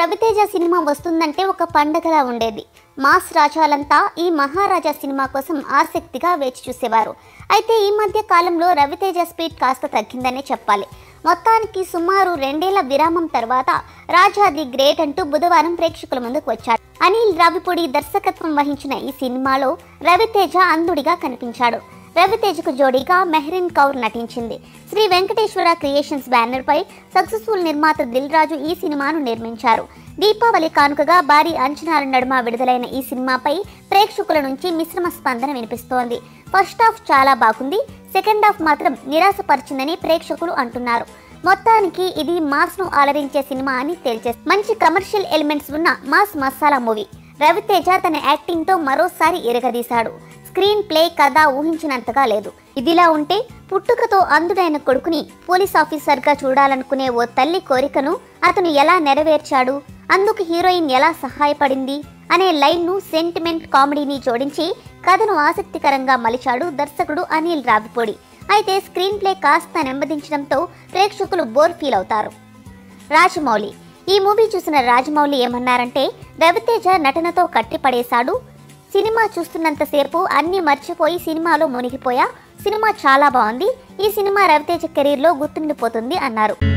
Raviteja cinema వస్తుందంటే ఒక పండగలా ఉండేది మాస్ రాజాలంతా ఈ మహారాజా సినిమా కోసం ఆసక్తిగా వేచి చూసేవారు అయితే ఈ మధ్య కాలంలో రవితేజ స్పీడ్ కాస్త తగ్గిందనే చెప్పాలి మొత్తానికి సుమారు రెండేళ్ల విరామం తర్వాత రాజా ది గ్రేట్ అంటూ బుధవారం ప్రేక్షకుల ముందుకు వచ్చాడు అనిల్ రావిపూడి దర్శకత్వం వహించిన ఈ సినిమాలో రవితేజ అంధుడిగా కనిపించాడు రవితేజకు జోడీగా మెహ్రిన్ కౌర్ నటించింది శ్రీ వెంకటేశ్వర క్రియేషన్స్ బ్యానర్ పై సక్సెస్ఫుల్ నిర్మాత దిల్ రాజు ఈ సినిమాను నిర్మించారు దీపావళి కానుకగా భారీ అంచనాల నడుమ విడుదలైన ఈ సినిమాపై ప్రేక్షకుల నుంచి మిశ్రమ స్పందన వినిపిస్తోంది ఫస్ట్ హాఫ్ చాలా బాగుంది సెకండ్ హాఫ్ మాత్రం నిరాశపరిచిందని ప్రేక్షకులు అంటున్నారు మొత్తానికి ఇది మాస్ ను ఆలరించే సినిమా అని తేల్చే మంచి కమర్షియల్ ఎలిమెంట్స్ ఉన్న మాస్ మసాలా మూవీ రవితేజ తన యాక్టింగ్ తో మరోసారి ఎరగదీశాడు స్క్రీన్ ప్లే కథ ఊహించినంతగా లేదు ఇదిలా ఉంటే పుట్టుకతో అంధుడైన కొడుకుని పోలీస్ ఆఫీసర్గా చూడాలనుకునే ఓ తల్లి కోరికను అతను ఎలా నెరవేర్చాడు అందుకు హీరోయిన్ ఎలా సహాయపడింది అనే లైన్ను సెంటిమెంట్ కామెడీని జోడించి కథను ఆసక్తికరంగా మలిచాడు దర్శకుడు అనిల్ రావిపూడి అయితే స్క్రీన్ ప్లే కాస్త నెమ్మదించడంతో ప్రేక్షకులు బోర్ ఫీల్ అవుతారు రాజమౌళి ఈ మూవీ చూసిన రాజమౌళి ఏమన్నారంటే రవితేజ నటనతో కట్టిపడేశాడు సినిమా చూస్తున్నంతసేపు అన్ని మర్చిపోయి సినిమాలో మునిగిపోయా సినిమా చాలా బాగుంది ఈ సినిమా రవితేజ కెరీర్లో గుర్తుండిపోతుంది అన్నారు